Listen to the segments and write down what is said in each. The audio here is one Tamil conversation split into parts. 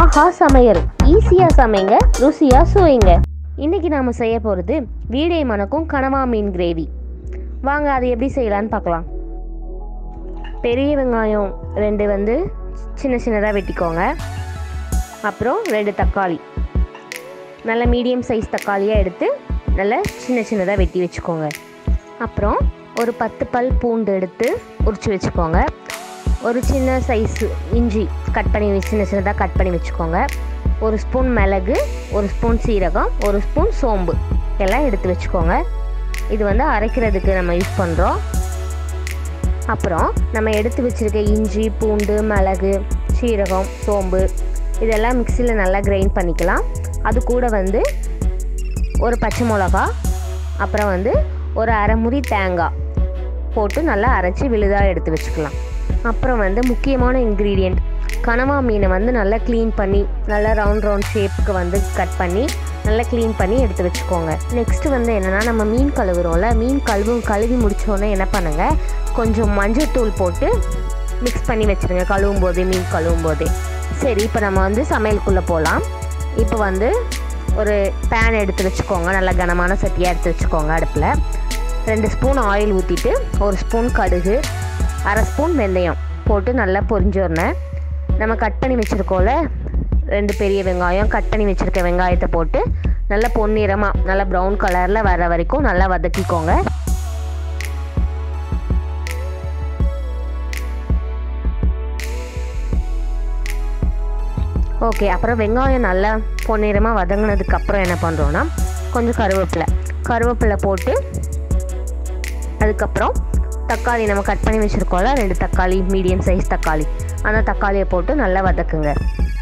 ஆஹா சமையல் ஈஸியாக சமைங்க ருசியாக சுவைங்க இன்னைக்கு நாம் செய்ய போகிறது வீடே மணக்கும் கனவா மீன் கிரேவி வாங்க அது எப்படி செய்யலான்னு பார்க்கலாம் பெரிய வெங்காயம் ரெண்டு வந்து சின்ன சின்னதாக வெட்டிக்கோங்க அப்புறம் ரெண்டு தக்காளி நல்ல மீடியம் சைஸ் தக்காளியாக எடுத்து நல்ல சின்ன சின்னதாக வெட்டி வச்சுக்கோங்க அப்புறம் ஒரு பத்து பல் பூண்டு எடுத்து உரிச்சு வச்சுக்கோங்க ஒரு சின்ன சைஸ் இஞ்சி கட் பண்ணி சின்ன சின்னதாக கட் பண்ணி வச்சுக்கோங்க ஒரு ஸ்பூன் மிளகு ஒரு ஸ்பூன் சீரகம் ஒரு ஸ்பூன் சோம்பு எல்லாம் எடுத்து வச்சுக்கோங்க இது வந்து அரைக்கிறதுக்கு நம்ம யூஸ் பண்ணுறோம் அப்புறம் நம்ம எடுத்து வச்சுருக்க இஞ்சி பூண்டு மிளகு சீரகம் சோம்பு இதெல்லாம் மிக்சியில் நல்லா கிரைண்ட் பண்ணிக்கலாம் அது கூட வந்து ஒரு பச்சை மிளகா அப்புறம் வந்து ஒரு அரை முறி தேங்காய் போட்டு நல்லா அரைச்சி விழுதாக எடுத்து வச்சுக்கலாம் அப்புறம் வந்து முக்கியமான இன்க்ரீடியண்ட் கனவா மீனை வந்து நல்லா க்ளீன் பண்ணி நல்லா ரவுண்ட் ரவுண்ட் ஷேப்புக்கு வந்து கட் பண்ணி நல்லா க்ளீன் பண்ணி எடுத்து வச்சுக்கோங்க நெக்ஸ்ட்டு வந்து என்னென்னா நம்ம மீன் கழுவுறோம்ல மீன் கழுவு கழுவி முடிச்சோன்னே என்ன பண்ணுங்க கொஞ்சம் மஞ்சள் தூள் போட்டு மிக்ஸ் பண்ணி வச்சுருங்க கழுவும் போதே மீன் கழுவும் போதே சரி இப்போ நம்ம வந்து சமையலுக்குள்ளே போகலாம் இப்போ வந்து ஒரு பேன் எடுத்து வச்சுக்கோங்க நல்லா கனமான சட்டியாக எடுத்து வச்சுக்கோங்க அடுப்பில் ரெண்டு ஸ்பூன் ஆயில் ஊற்றிட்டு ஒரு ஸ்பூன் கடுகு அரை ஸ்பூன் வெந்தயம் போட்டு நல்லா பொரிஞ்சோடனே நம்ம கட் பண்ணி வச்சுருக்கோம்ல ரெண்டு பெரிய வெங்காயம் கட் பண்ணி வச்சுருக்க வெங்காயத்தை போட்டு நல்லா பொன்னிறமாக நல்லா ப்ரௌன் கலரில் வர வரைக்கும் நல்லா வதக்கிக்கோங்க ஓகே அப்புறம் வெங்காயம் நல்லா பொன்னிறமாக வதங்கினதுக்கு அப்புறம் என்ன பண்ணுறோன்னா கொஞ்சம் கருவேப்பிலை கருவேப்பிலை போட்டு அதுக்கப்புறம் தக்காளி நம்ம கட் பண்ணி வச்சுருக்கோம்ல ரெண்டு தக்காளி மீடியம் சைஸ் தக்காளி அந்த தக்காளியை போட்டு நல்லா வதக்குங்க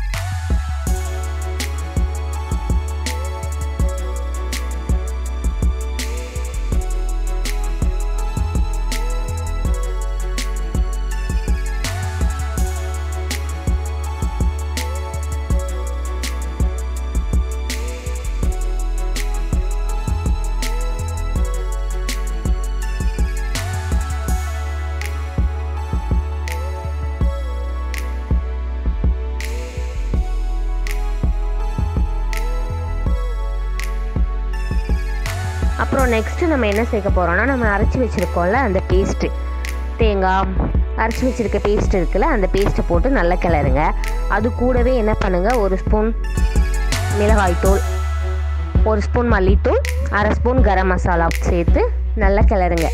அப்புறம் நெக்ஸ்ட்டு நம்ம என்ன சேர்க்க போகிறோம்னா நம்ம அரைச்சி வச்சுருக்கோம்ல அந்த பேஸ்ட்டு தேங்காய் அரைச்சி வச்சுருக்க பேஸ்ட் இருக்குல்ல அந்த பேஸ்ட்டை போட்டு நல்லா கிளறுங்க அது கூடவே என்ன பண்ணுங்கள் ஒரு ஸ்பூன் மிளகாய்த்தூள் ஒரு ஸ்பூன் மல்லித்தூள் அரை ஸ்பூன் கரம் மசாலா சேர்த்து நல்லா கிளறுங்க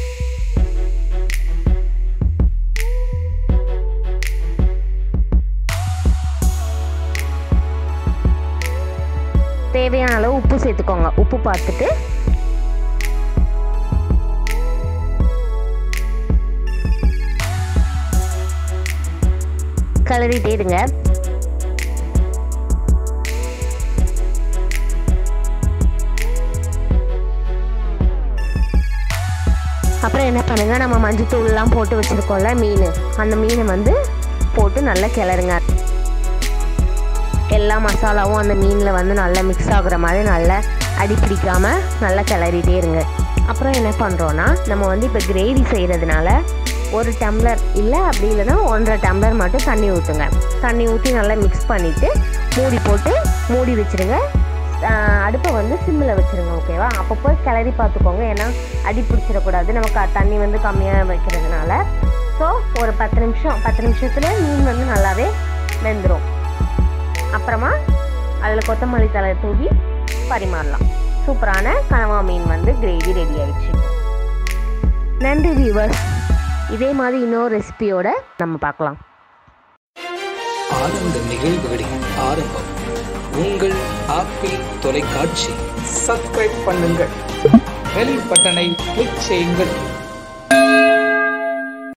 தேவையான அளவு உப்பு சேர்த்துக்கோங்க உப்பு பார்த்துட்டு கிளறிட்டே இருங்க அப்புறம் என்ன பண்ணுங்க நம்ம மஞ்சத்தூள்லாம் போட்டு வச்சுருக்கோம்ல மீன் அந்த மீனை வந்து போட்டு நல்லா கிளறுங்க எல்லா மசாலாவும் அந்த மீனில் வந்து நல்லா மிக்ஸ் ஆகுற மாதிரி நல்லா அடி பிடிக்காமல் நல்லா கிளறிட்டே இருங்க அப்புறம் என்ன பண்ணுறோன்னா நம்ம வந்து இப்போ கிரேவி செய்கிறதுனால ஒரு டம்ளர் இல்லை அப்படி இல்லைன்னா ஒன்றரை டம்ளர் மட்டும் தண்ணி ஊற்றுங்க தண்ணி ஊற்றி நல்லா மிக்ஸ் பண்ணிவிட்டு மூடி போட்டு மூடி வச்சுருங்க அடுப்பை வந்து சிம்மில் வச்சுருங்க ஓகேவா அப்பப்போ கிளறி பார்த்துக்கோங்க ஏன்னா அடி பிடிச்சிடக்கூடாது நமக்கு தண்ணி வந்து கம்மியாக வைக்கிறதுனால ஸோ ஒரு பத்து நிமிஷம் பத்து நிமிஷத்துல மீன் வந்து நல்லாவே வெந்துடும் அப்புறமா அதில் கொத்தமல்லி தலை தூவி பரிமாறலாம் சூப்பரான கனவா மீன் வந்து கிரேவி ரெடி ஆயிடுச்சு நன்றி வியூவர்ஸ் இதே மாதிரி இன்னொரு ரெசிபியோட நம்ம பார்க்கலாம் ஆனந்த நிகழ்வுகளின் ஆரம்பம் உங்கள் ஆப்பிள் தொலைக்காட்சி சப்ஸ்கிரைப் பண்ணுங்கள் பெல் பட்டனை கிளிக் செய்யுங்கள்